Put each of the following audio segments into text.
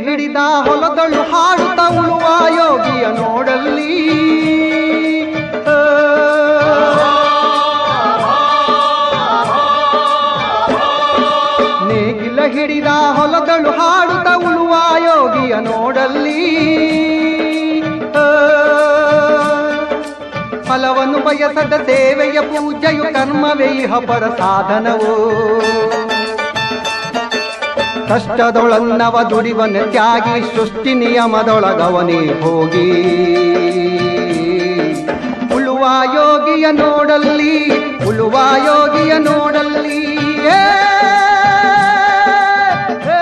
ಹಿಡಿದ ಹೊಲದಳು ಹಾಡುತ್ತ ಉಳುವ ಯೋಗಿಯ ನೋಡಲ್ಲಿ ಆ. ನೇಗಿಲ ಹಿಡಿದ ಹೊಲದಳು ಹಾಡುತ್ತ ಉಳುವ ಯೋಗಿಯ ನೋಡಲ್ಲಿ ಆ. ಫಲವನ್ನು ಬಯಸದ ಸೇವೆಯ ಪೂಜೆಯು ಕರ್ಮವೇ ಇಹ ಪರ ಸಾಧನವು ಕಷ್ಟದೊಳನ್ನವ ದುಡಿವನ ತ್ಯಾಗಿ ಸೃಷ್ಟಿ ನಿಯಮದೊಳಗವನೇ ಹೋಗಿ ಉಳುವ ಯೋಗಿಯ ನೋಡಲ್ಲಿ ಉಳುವ ಯೋಗಿಯ ನೋಡಲ್ಲಿ ಏ, ಏ,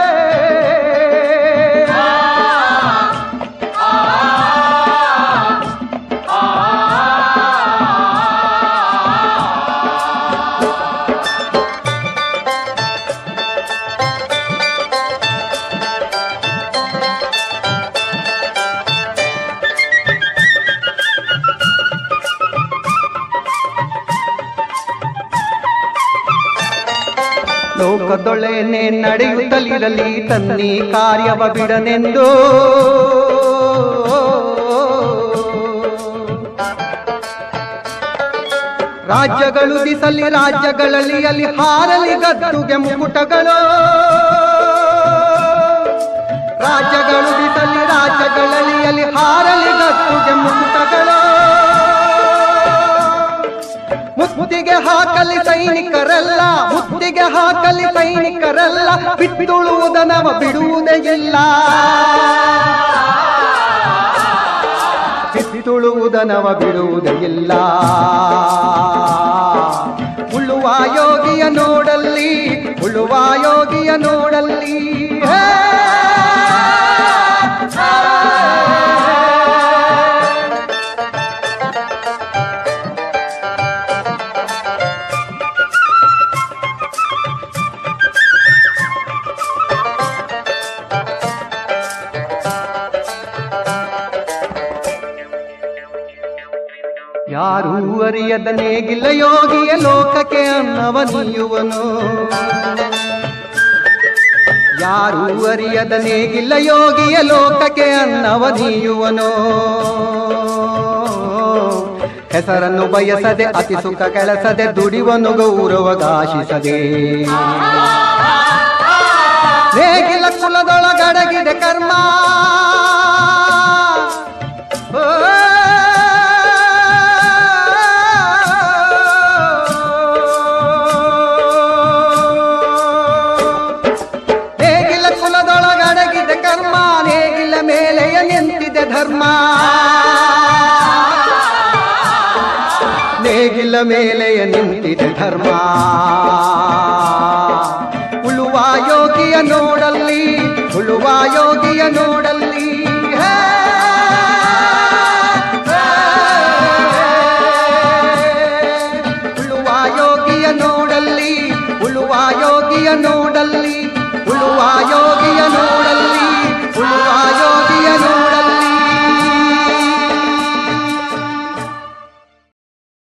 ಲೋಕದೊಳೆನೆ ನಡೆಯುತ್ತಲಿರಲಿ ತನ್ನಿ ಕಾರ್ಯವ ಬಿಡನೆಂದು ರಾಜ್ಯಗಳು ದಿಸಲಿ ರಾಜ್ಯಗಳಲ್ಲಿ ಅಲ್ಲಿ ಹಾರಲಿ ಗದ್ದುಗೆ ಮುಕುಟಗಳು ರಾಜ್ಯಗಳು ದಿಸಲಿ ರಾಜ್ಯಗಳಲ್ಲಿ ಅಲ್ಲಿ ಹಾರಲಿ ಗದ್ದುಗೆ ಮುಕುಟಗಳು ಮುತ್ತಿಗೆ ಹಾಕಲಿ ಸೈನಿಕರಲ್ಲ ಮುತ್ತಿಗೆ ಹಾಕಲಿ ಸೈನಿಕರಲ್ಲ ಬಿತ್ತುಳುವುದನವ ಬಿಡುವುದೇ ಇಲ್ಲ ಬಿತ್ತುಳುವುದನವ ಬಿಡುವುದೇ ಇಲ್ಲ ಉಳುವ ಯೋಗಿಯ ನೋಡಲ್ಲಿ ಉಳುವ ಯೋಗಿಯ ನೋಡಲ್ಲಿ ಹೇ! ಯಾರೂ ಅರಿಯದ ನೇಗಿಲ್ಲ ಯೋಗಿಯ ಲೋಕಕ್ಕೆ ಅನ್ನವ ನೀಯುವನು ಯಾರೂ ಅರಿಯದ ನೇಗಿಲ್ಲ ಯೋಗಿಯ ಲೋಕಕ್ಕೆ ಅನ್ನವ ನೀಯುವನು ಹೆಸರನ್ನು ಬಯಸದೆ ಅತಿ ಸುಖ ಕೆಲಸದೆ ದುಡಿವನು ಗೌರವಗಾಶಿಸದೆ ನೇಗಿಲ ಕುಲದೊಳಗಡಗಿದೆ ಕರ್ಮ ಓ ನೇಗಿಲ ಕುಲದೊಳಗಡಗಿದೆ ಕರ್ಮ ನೇಗಿಲ ಮೇಲೆಯ ನಿಂತಿದೆ ಧರ್ಮ ನೇಗಿಲ ಮೇಲೆಯ ನಿಂತಿದೆ ಧರ್ಮ ಉಳುವ ಯೋಗಿಯ ನೋಡಲ್ಲಿ ಉಳುವ ಯೋಗಿಯ ನೋಡಲ್ಲಿ